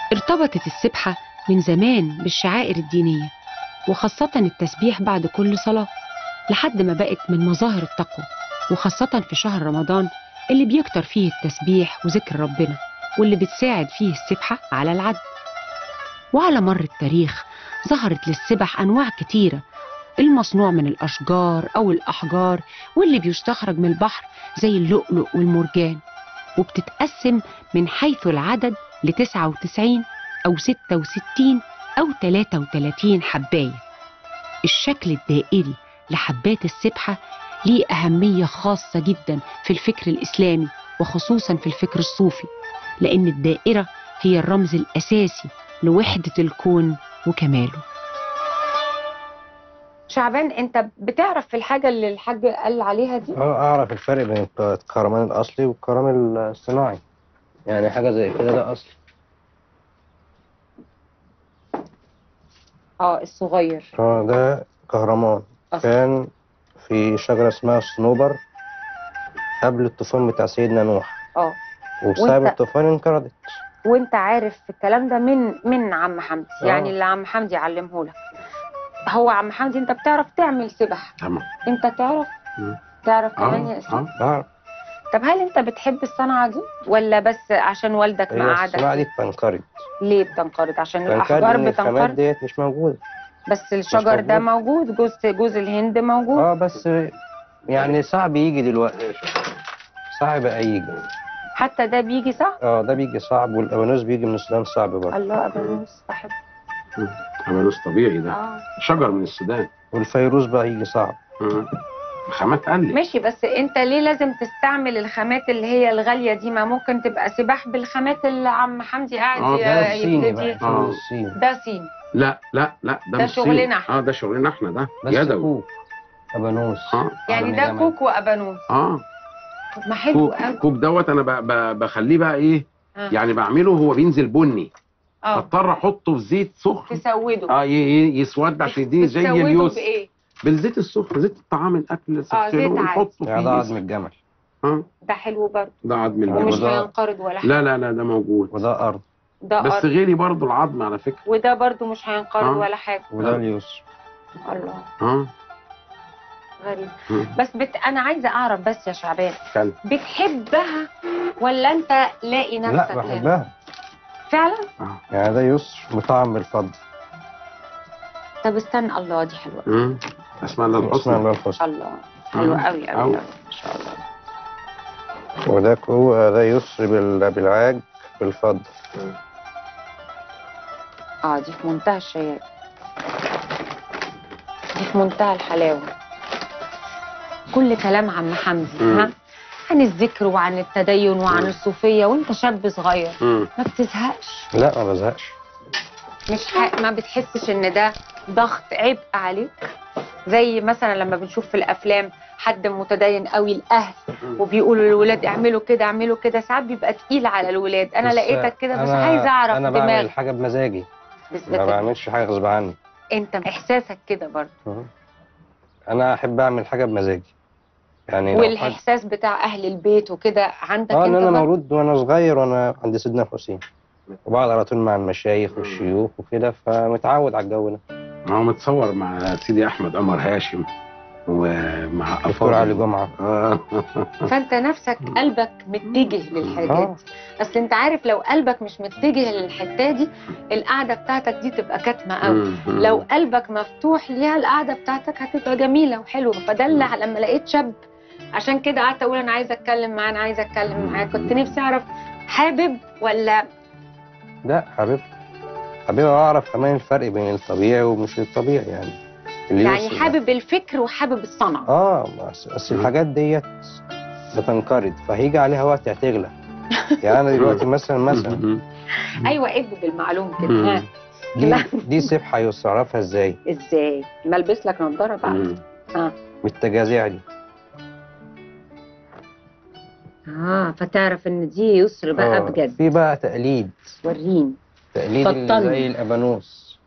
ارتبطت السبحة من زمان بالشعائر الدينية وخاصة التسبيح بعد كل صلاة لحد ما بقت من مظاهر التقوى وخاصة في شهر رمضان اللي بيكتر فيه التسبيح وذكر ربنا واللي بتساعد فيه السبحة على العد وعلى مر التاريخ ظهرت للسبح أنواع كتيرة المصنوع من الأشجار أو الأحجار واللي بيستخرج من البحر زي اللؤلؤ والمرجان وبتتقسم من حيث العدد ل 99 أو 66 أو 33 حباية الشكل الدائري لحبات السبحة ليه أهمية خاصة جدا في الفكر الإسلامي وخصوصا في الفكر الصوفي لأن الدائرة هي الرمز الأساسي لوحدة الكون وكماله شعبان انت بتعرف في الحاجه اللي الحاج قال عليها دي اه اعرف الفرق بين الكهرمان الاصلي والكهرمان الصناعي يعني حاجه زي كده ده اصلي اه الصغير اه ده كهرمان أصلي. كان في شجره اسمها الصنوبر قبل الطوفان بتاع سيدنا نوح اه وبسبب وإنت- الطوفان انقرضت وانت عارف الكلام ده من من عم حمدي آه. يعني اللي عم حمدي علمه لك هو عم حمدي انت بتعرف تعمل سبح تمام انت تعرف مم. تعرف اه كمان يا اسلام اه اه طب هل انت بتحب الصنعه دي ولا بس عشان والدك هي مقعدك الصناعه دي بتنقرض ليه بتنقرض عشان بتنقرض الاحجار ان الخامات بتنقرض ديت مش موجوده بس الشجر ده موجود جوز جوز الهند موجود اه بس يعني صعب يجي دلوقتي صعب بقى يجي حتى ده بيجي صح اه ده بيجي صعب والابانوس بيجي من السودان صعب برضه الله ابانوس بحب عملوس طبيعي ده اه شجر من السودان والفيروز بقى يجي صعب مم. خامات قلت ماشي بس انت ليه لازم تستعمل الخامات اللي هي الغاليه دي ما ممكن تبقى سباح بالخامات اللي عم حمدي قاعد آه، ي- ده الصيني بقى يبتدي آه. الفيروز الصيني ده صين لا لا لا ده, ده مش صيني. شغلنا احنا. اه ده شغلنا احنا ده بس يدوي كوك ابانوس اه يعني عالم ده جمل. كوك وابانوس اه طب ما حلو كوك قوي كوك دوت انا ب... ب... بخليه بقى ايه آه. يعني بعمله هو بينزل بني اه بضطر احطه في زيت سخن تسوده اه ي... ي- يسود عشان يديني زي بتسوده اليوس بايه بالزيت السخن زيت الطعام الاكل زيت سخنه عادي. ونحطه يعني ده فيه عظم الجمل اه ده حلو برضه ده عظم ومش ومش الجمل ده- هينقرض ولا حاجه لا لا لا ده موجود وده ارض ده بس أرض. غالي برضه العظم على فكره وده برضه مش هينقرض آه. ولا حاجه وده اليسر الله اه غريب مم. بس بت... انا عايزه اعرف بس يا شعبان كلب بتحبها ولا انت لاقي نفسك لا هنا؟ بحبها فعلا اه يعني ده يسر مطعم بالفضل طب استنى الله دي حلوه مم. اسمع الله اسمها الحسنى الله الحسنى الله حلوه قوي قوي أوي. قوي ما شاء الله وده كو ده يسر بال- بالعاج بالفضل اه دي في منتهى الشياكه دي في منتهى الحلاوه كل كلام عم حمدي مم. ها عن الذكر وعن التدين وعن مم. الصوفيه وانت شاب صغير مم. ما بتزهقش لا ما بزهقش مش ح... ما بتحسش ان ده ضغط عبء عليك زي مثلا لما بنشوف في الافلام حد متدين قوي الاهل وبيقولوا للولاد اعملوا كده اعملوا كده ساعات بيبقى تقيل على الولاد انا بس لقيتك كده بس أنا- عايزه اعرف انا بعمل دماغك حاجه بمزاجي بس ما ده بعملش حاجه غصب عني انت احساسك كده برضه انا احب اعمل حاجه بمزاجي يعني لو حد- والاحساس بتاع اهل البيت وكده عندك اه انت ان انا برضه؟ مولود وانا صغير وانا عند سيدنا الحسين وبقعد على طول مع المشايخ والشيوخ وكده فمتعود على الجو ده ما هو متصور مع سيدي احمد عمر هاشم ومع دكتور أفاضل. علي جمعه آه. فانت نفسك قلبك متجه للحاجات اه دي اصل انت عارف لو قلبك مش متجه للحته دي القعده بتاعتك دي تبقى كاتمه قوي مم. مم. لو قلبك مفتوح ليها القعده بتاعتك هتبقى جميله وحلوه فده اللي لما لقيت شاب عشان كده قعدت اقول انا عايزه اتكلم معاه انا عايزه اتكلم معاه كنت نفسي اعرف حابب ولا لا حبيبي حبيبي اعرف كمان الفرق بين الطبيعي ومش الطبيعي يعني اللي يعني يوصل- حابب الفكر وحابب الصنعه اه بس, بس الحاجات ديت بتنقرض فهيجي عليها وقت هتغلى يعني انا دلوقتي مثلا مثلا مم. ايوه ادي بالمعلوم مم. كده ها دي لا. دي سبحه يصرفها ازاي ازاي ما البس لك نضاره بقى مم. بالتجازيع دي اه فتعرف ان دي يسر بقى آه، بجد في بقى تقليد وريني تقليد اللي فطن. زي الابانوس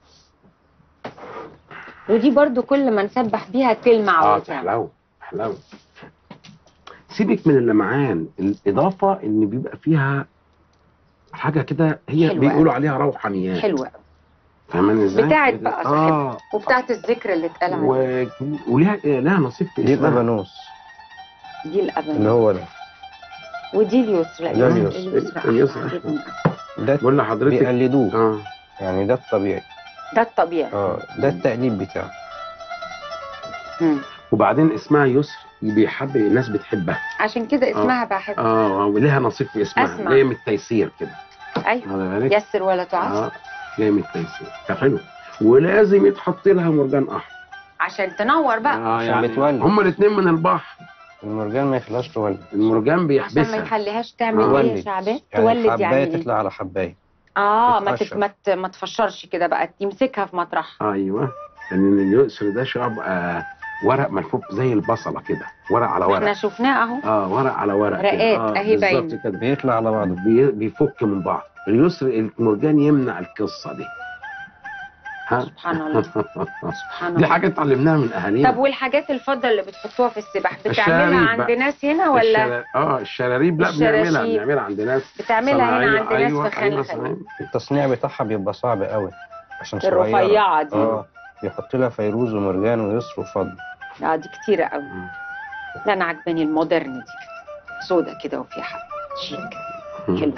ودي برضو كل ما نسبح بيها تلمع اه وتعمل. تحلو تحلو سيبك من اللمعان الاضافه ان بيبقى فيها حاجه كده هي حلوة بيقولوا عليها روحانيات حلوه فاهماني ازاي؟ بتاعت بقى صاحبها. اه وبتاعت الذكر اللي اتقال عليها و... وليها لها نصيب في دي اسمها الابانوس دي اللي الابن هو ده ودي اليسرى ده اليسرى. اليسرى اليسرى. أحلى، عجبني. ده بقول لحضرتك بيقلدوه اه يعني ده الطبيعي ده الطبيعي اه ده التقليد بتاعه مم. وبعدين اسمها يسر بيحب الناس بتحبها عشان كده اسمها بحب اه ولها نصيب في اسمها أسمع. جايه من التيسير كده ايوه واخد بالك؟ يسر ولا تعسر اه جايه من التيسير فحلو ولازم يتحط لها مرجان احمر عشان تنور بقى اه عشان يعني بتولد. هما الاثنين من البحر المرجان ما يخلاش تولد المرجان عشان ما بيحبسها يخليهاش تعمل آه. ايه يا تولد. شعبان يعني تولد حبايه يعني ايه تطلع على حبايه اه ما تت... تتقشر. ما, ت... ما تفشرش كده بقى تمسكها في مطرحها ايوه لان اليسر ده شعب آه ورق ملفوف زي البصله كده ورق على احنا ورق شفناه اهو اه ورق على ورق كده. رقات آه أهي بالظبط باينة. كده بيطلع على بعضه بي- بيفك من بعض اليسر المرجان يمنع القصه دي ها سبحان الله سبحان دي الله حاجه اتعلمناها من اهالينا طب والحاجات الفضه اللي بتحطوها في السباح الشراريب بتعملها بقى. عند ناس هنا ولا الشرا- اه الشراريب لا بنعملها الشراشيب. بنعملها عند ناس بتعملها هنا صناعية. عند ناس أيوة، في خان أيوة، الخليل صناعية. التصنيع بتاعها بيبقى صعب قوي عشان صغيره الرفيعه دي اه بيحط لها فيروز ومرجان ويسر وفضل اه دي كتيره قوي مم. لا انا عجباني المودرن دي سودا كده وفيها حب شيك حلو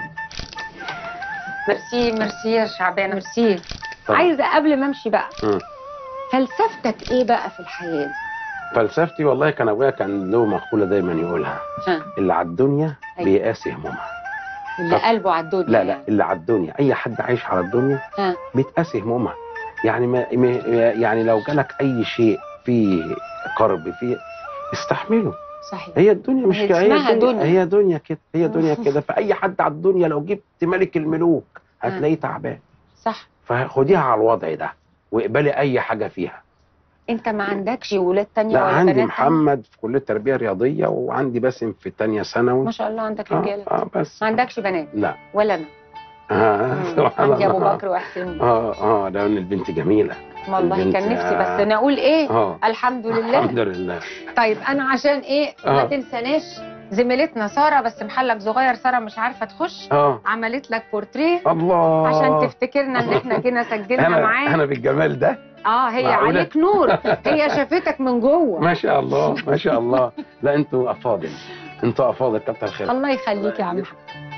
ميرسي ميرسي يا شعبان ميرسي طبعا. عايزه قبل ما امشي بقى مم. فلسفتك ايه بقى في الحياه دي؟ فلسفتي والله كان ابويا كان له مقوله دايما يقولها ها اللي على الدنيا أيوة. بيقاسي همومها اللي طب. قلبه على الدنيا لا لا يعني. اللي على الدنيا اي حد عايش على الدنيا ها. بيتقاسي همومها يعني ما ما- يعني لو جالك اي شيء فيه كرب فيه استحمله صحيح هي الدنيا مش هي كده هي اسمها الدنيا دنيا. هي دنيا كده هي دنيا كده فاي حد على الدنيا لو جبت ملك الملوك هتلاقيه تعبان صح فخديها على الوضع ده واقبلي اي حاجه فيها انت ما عندكش ولاد تانية لا ولا عندي بنات محمد في كليه التربيه الرياضيه وعندي باسم في تانية ثانوي ما شاء الله عندك اه, رجاله آه بس ما عندكش بنات لا ولا انا آه مم. سبحان عندي ابو الله. بكر وحسين اه اه لان البنت جميله والله البنت، كان نفسي بس آه. انا اقول ايه اه الحمد لله الحمد لله طيب انا عشان ايه ما آه. تنساناش زميلتنا ساره بس محلك صغير ساره مش عارفه تخش اه عملت لك بورتريه الله عشان تفتكرنا ان احنا جينا سجلنا انا معاك انا بالجمال ده اه هي معقولة؟ عليك نور هي شافتك من جوه ما شاء الله ما شاء الله لا انتوا افاضل انتوا افاضل كتر خير الله يخليك يا عم محمد